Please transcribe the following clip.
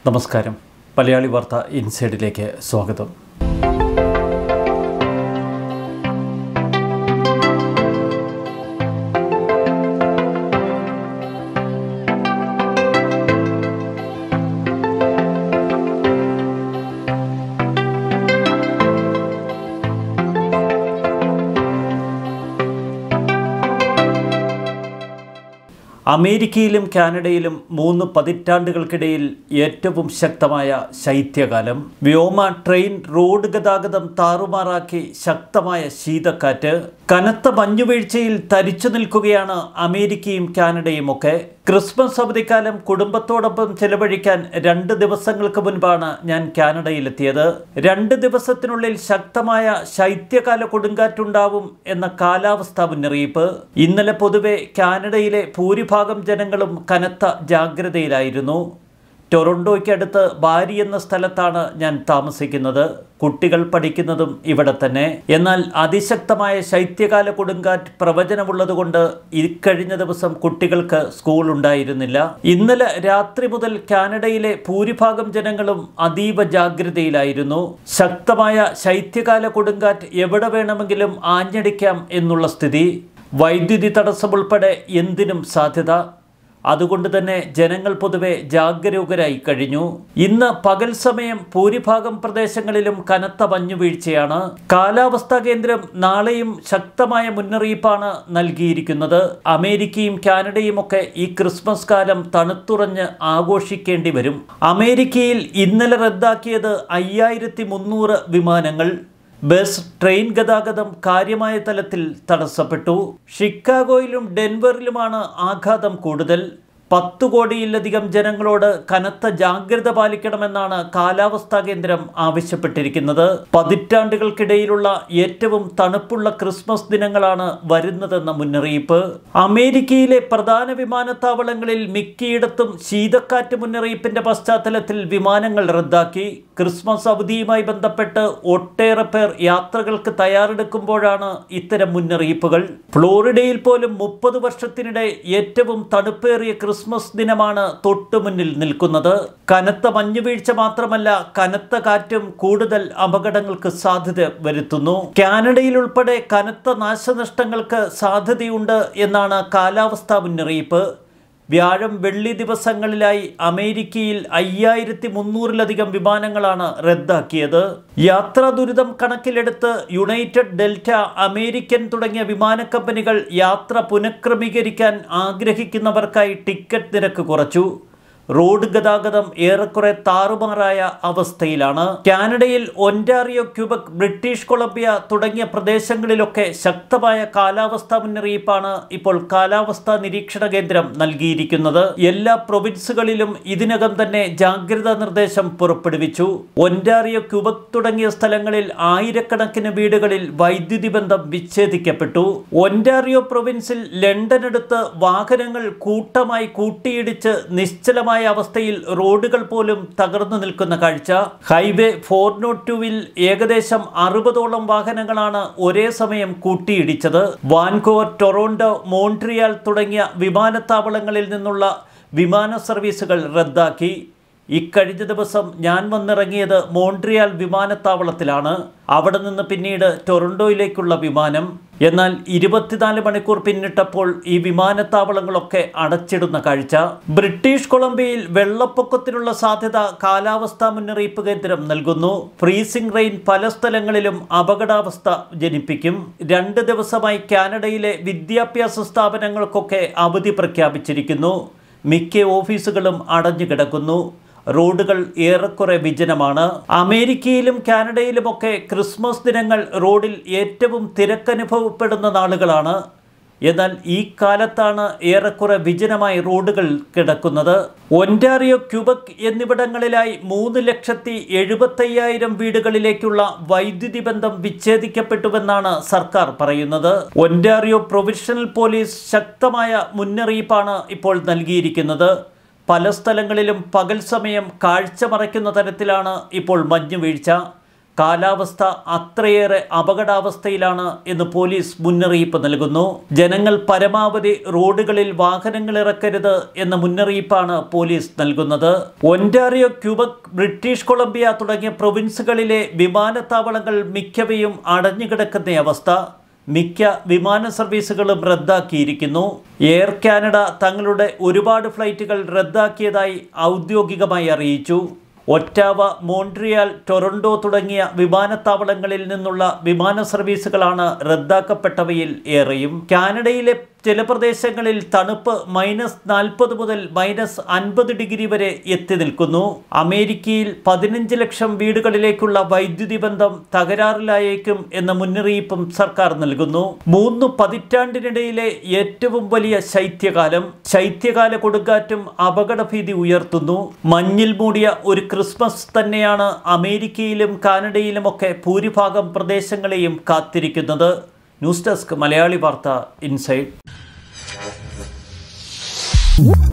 നമസ്കാരം മലയാളി വാർത്ത ഇൻസൈഡിലേക്ക് സ്വാഗതം അമേരിക്കയിലും കാനഡയിലും മൂന്ന് പതിറ്റാണ്ടുകൾക്കിടയിൽ ഏറ്റവും ശക്തമായ ശൈത്യകാലം വ്യോമ ട്രെയിൻ റോഡ് ഗതാഗതം താറുമാറാക്കി ശക്തമായ ശീതക്കാറ്റ് കനത്ത മഞ്ഞുവീഴ്ചയിൽ തരിച്ചു നിൽക്കുകയാണ് അമേരിക്കയും കാനഡയും ഒക്കെ ക്രിസ്മസ് അവധിക്കാലം കുടുംബത്തോടൊപ്പം ചെലവഴിക്കാൻ രണ്ട് ദിവസങ്ങൾക്ക് മുൻപാണ് ഞാൻ കാനഡയിലെത്തിയത് രണ്ട് ദിവസത്തിനുള്ളിൽ ശക്തമായ ശൈത്യകാല കൊടുങ്കാറ്റുണ്ടാവും എന്ന കാലാവസ്ഥാ മുന്നറിയിപ്പ് ഇന്നലെ പൊതുവെ കാനഡയിലെ ഭൂരിഭാഗം ജനങ്ങളും കനത്ത ജാഗ്രതയിലായിരുന്നു ടൊറോണ്ടോയ്ക്കടുത്ത് ബാരി എന്ന സ്ഥലത്താണ് ഞാൻ താമസിക്കുന്നത് കുട്ടികൾ പഠിക്കുന്നതും ഇവിടെ തന്നെ എന്നാൽ അതിശക്തമായ ശൈത്യകാല കൊടുങ്കാറ്റ് പ്രവചനമുള്ളതുകൊണ്ട് ഇക്കഴിഞ്ഞ ദിവസം കുട്ടികൾക്ക് സ്കൂൾ ഉണ്ടായിരുന്നില്ല ഇന്നലെ രാത്രി മുതൽ കാനഡയിലെ ഭൂരിഭാഗം ജനങ്ങളും അതീവ ജാഗ്രതയിലായിരുന്നു ശക്തമായ ശൈത്യകാല കൊടുങ്കാറ്റ് എവിടെ വേണമെങ്കിലും ആഞ്ഞടിക്കാം എന്നുള്ള സ്ഥിതി വൈദ്യുതി തടസ്സമുൾപ്പെടെ എന്തിനും സാധ്യത അതുകൊണ്ട് തന്നെ ജനങ്ങൾ പൊതുവെ ജാഗരൂകരായി കഴിഞ്ഞു ഇന്ന് പകൽ സമയം ഭൂരിഭാഗം പ്രദേശങ്ങളിലും കനത്ത മഞ്ഞുവീഴ്ചയാണ് കാലാവസ്ഥാ കേന്ദ്രം നാളെയും ശക്തമായ മുന്നറിയിപ്പാണ് നൽകിയിരിക്കുന്നത് അമേരിക്കയും കാനഡയും ഒക്കെ ഈ ക്രിസ്മസ് കാലം തണുത്തുറഞ്ഞ് ആഘോഷിക്കേണ്ടി വരും അമേരിക്കയിൽ ഇന്നലെ റദ്ദാക്കിയത് അയ്യായിരത്തി മുന്നൂറ് വിമാനങ്ങൾ ബസ് ട്രെയിൻ ഗതാഗതം കാര്യമായ തലത്തിൽ തടസ്സപ്പെട്ടു ഷിക്കാഗോയിലും ഡെൻവറിലുമാണ് ആഘാതം കൂടുതൽ പത്തു കോടിയിലധികം ജനങ്ങളോട് കനത്ത ജാഗ്രത പാലിക്കണമെന്നാണ് കാലാവസ്ഥാ കേന്ദ്രം ആവശ്യപ്പെട്ടിരിക്കുന്നത് പതിറ്റാണ്ടുകൾക്കിടയിലുള്ള ഏറ്റവും തണുപ്പുള്ള ക്രിസ്മസ് ദിനങ്ങളാണ് വരുന്നതെന്ന മുന്നറിയിപ്പ് അമേരിക്കയിലെ പ്രധാന വിമാനത്താവളങ്ങളിൽ മിക്കയിടത്തും ശീതക്കാറ്റ് മുന്നറിയിപ്പിന്റെ പശ്ചാത്തലത്തിൽ വിമാനങ്ങൾ റദ്ദാക്കി ക്രിസ്മസ് അവധിയുമായി ബന്ധപ്പെട്ട് ഒട്ടേറെ പേർ യാത്രകൾക്ക് തയ്യാറെടുക്കുമ്പോഴാണ് ഇത്തരം മുന്നറിയിപ്പുകൾ ഫ്ലോറിഡയിൽ പോലും മുപ്പത് വർഷത്തിനിടെ ഏറ്റവും തണുപ്പേറിയ ക്രിസ്മസ് ദിനമാണ് തൊട്ടുമുന്നിൽ നിൽക്കുന്നത് കനത്ത മഞ്ഞുവീഴ്ച മാത്രമല്ല കനത്ത കാറ്റും കൂടുതൽ അപകടങ്ങൾക്ക് സാധ്യത വരുത്തുന്നു കാനഡയിൽ ഉൾപ്പെടെ കനത്ത നാശനഷ്ടങ്ങൾക്ക് സാധ്യതയുണ്ട് എന്നാണ് കാലാവസ്ഥാ മുന്നറിയിപ്പ് വ്യാഴം വെള്ളി ദിവസങ്ങളിലായി അമേരിക്കയിൽ അയ്യായിരത്തി മുന്നൂറിലധികം വിമാനങ്ങളാണ് റദ്ദാക്കിയത് യാത്രാ ദുരിതം കണക്കിലെടുത്ത് യുണൈറ്റഡ് ഡെൽറ്റ അമേരിക്കൻ തുടങ്ങിയ വിമാന കമ്പനികൾ യാത്ര പുനഃക്രമീകരിക്കാൻ ആഗ്രഹിക്കുന്നവർക്കായി ടിക്കറ്റ് നിരക്ക് കുറച്ചു റോഡ് ഗതാഗതം ഏറെക്കുറെ താറുമാറായ അവസ്ഥയിലാണ് കാനഡയിൽ ഒൻറ്റാറിയോ ക്യൂബക് ബ്രിട്ടീഷ് കൊളംബിയ തുടങ്ങിയ പ്രദേശങ്ങളിലൊക്കെ ശക്തമായ കാലാവസ്ഥാ മുന്നറിയിപ്പാണ് ഇപ്പോൾ കാലാവസ്ഥാ നിരീക്ഷണ കേന്ദ്രം നൽകിയിരിക്കുന്നത് എല്ലാ പ്രൊവിൻസുകളിലും ഇതിനകം തന്നെ ജാഗ്രതാ നിർദ്ദേശം പുറപ്പെടുവിച്ചു ഒൻറ്റാറിയോ ക്യൂബക് തുടങ്ങിയ സ്ഥലങ്ങളിൽ ആയിരക്കണക്കിന് വീടുകളിൽ വൈദ്യുതി ബന്ധം വിച്ഛേദിക്കപ്പെട്ടു ഒൻറ്റാറിയോ പ്രൊവിൻസിൽ ലണ്ടനടുത്ത് വാഹനങ്ങൾ കൂട്ടമായി കൂട്ടിയിടിച്ച് നിശ്ചലമായ അവസ്ഥയിൽ റോഡുകൾ പോലും തകർന്നു നിൽക്കുന്ന കാഴ്ച ഹൈവേ ഫോർ നോട്ട് ടുവിൽ ഏകദേശം അറുപതോളം വാഹനങ്ങളാണ് ഒരേ സമയം കൂട്ടിയിടിച്ചത് വാൻകോവർ ടൊറോണ്ടോ മോൺട്രിയാൽ തുടങ്ങിയ വിമാനത്താവളങ്ങളിൽ നിന്നുള്ള വിമാന സർവീസുകൾ റദ്ദാക്കി ഇക്കഴിഞ്ഞ ദിവസം ഞാൻ വന്നിറങ്ങിയത് മോൺട്രിയാൽ വിമാനത്താവളത്തിലാണ് അവിടെ നിന്ന് പിന്നീട് ടൊറൻഡോയിലേക്കുള്ള വിമാനം എന്നാൽ ഇരുപത്തിനാല് മണിക്കൂർ പിന്നിട്ടപ്പോൾ ഈ വിമാനത്താവളങ്ങളൊക്കെ അടച്ചിടുന്ന കാഴ്ച ബ്രിട്ടീഷ് കൊളംബിയയിൽ വെള്ളപ്പൊക്കത്തിനുള്ള സാധ്യത കാലാവസ്ഥാ മുന്നറിയിപ്പ് കേന്ദ്രം നൽകുന്നു ഫ്രീസിംഗ് റെയിൻ പല സ്ഥലങ്ങളിലും അപകടാവസ്ഥ ജനിപ്പിക്കും രണ്ട് ദിവസമായി കാനഡയിലെ വിദ്യാഭ്യാസ സ്ഥാപനങ്ങൾക്കൊക്കെ അവധി പ്രഖ്യാപിച്ചിരിക്കുന്നു മിക്ക ഓഫീസുകളും അടഞ്ഞു കിടക്കുന്നു റോഡുകൾ ഏറെക്കുറെ വിജനമാണ് അമേരിക്കയിലും കാനഡയിലുമൊക്കെ ക്രിസ്മസ് ദിനങ്ങൾ റോഡിൽ ഏറ്റവും തിരക്കനുഭവപ്പെടുന്ന നാളുകളാണ് എന്നാൽ ഈ കാലത്താണ് ഏറെക്കുറെ വിജനമായി റോഡുകൾ കിടക്കുന്നത് ഒൻറ്റാറിയോ ക്യൂബക് എന്നിവിടങ്ങളിലായി മൂന്ന് ലക്ഷത്തി എഴുപത്തയ്യായിരം വീടുകളിലേക്കുള്ള വൈദ്യുതി ബന്ധം വിച്ഛേദിക്കപ്പെട്ടുവെന്നാണ് സർക്കാർ പറയുന്നത് ഒൻറ്റാറിയോ പ്രൊവിഷണൽ പോലീസ് ശക്തമായ മുന്നറിയിപ്പാണ് ഇപ്പോൾ നൽകിയിരിക്കുന്നത് പല സ്ഥലങ്ങളിലും പകൽ സമയം കാഴ്ച മറയ്ക്കുന്ന തരത്തിലാണ് ഇപ്പോൾ മഞ്ഞുവീഴ്ച കാലാവസ്ഥ അത്രയേറെ അപകടാവസ്ഥയിലാണ് എന്ന് പോലീസ് മുന്നറിയിപ്പ് നൽകുന്നു ജനങ്ങൾ പരമാവധി റോഡുകളിൽ വാഹനങ്ങൾ ഇറക്കരുത് എന്ന മുന്നറിയിപ്പാണ് പോലീസ് നൽകുന്നത് ഒൻറ്റാറിയോ ക്യൂബക് ബ്രിട്ടീഷ് കൊളംബിയ തുടങ്ങിയ പ്രൊവിൻസുകളിലെ വിമാനത്താവളങ്ങൾ മിക്കവയും അടഞ്ഞുകിടക്കുന്ന അവസ്ഥ മിക്ക വിമാന സർവീസുകളും റദ്ദാക്കിയിരിക്കുന്നു എയർ കാനഡ തങ്ങളുടെ ഒരുപാട് ഫ്ലൈറ്റുകൾ റദ്ദാക്കിയതായി ഔദ്യോഗികമായി അറിയിച്ചു ഒറ്റാവ മോൺട്രിയാൽ ടൊറൻഡോ തുടങ്ങിയ വിമാനത്താവളങ്ങളിൽ നിന്നുള്ള വിമാന സർവീസുകളാണ് റദ്ദാക്കപ്പെട്ടവയിൽ ഏറെയും കാനഡയിലെ ചില പ്രദേശങ്ങളിൽ തണുപ്പ് മൈനസ് നാൽപ്പത് മുതൽ മൈനസ് അൻപത് ഡിഗ്രി വരെ എത്തി നിൽക്കുന്നു അമേരിക്കയിൽ പതിനഞ്ച് ലക്ഷം വീടുകളിലേക്കുള്ള വൈദ്യുതി ബന്ധം തകരാറിലായേക്കും എന്ന മുന്നറിയിപ്പും സർക്കാർ നൽകുന്നു മൂന്ന് പതിറ്റാണ്ടിനിടയിലെ ഏറ്റവും വലിയ ശൈത്യകാലം ശൈത്യകാല കൊടുങ്കാറ്റും അപകടഭീതി ഉയർത്തുന്നു മഞ്ഞിൽ മൂടിയ ഒരു ക്രിസ്മസ് തന്നെയാണ് അമേരിക്കയിലും കാനഡയിലുമൊക്കെ ഭൂരിഭാഗം പ്രദേശങ്ങളെയും കാത്തിരിക്കുന്നത് ന്യൂസ് ഡെസ്ക് മലയാളി വാർത്ത ഇൻസൈഡ്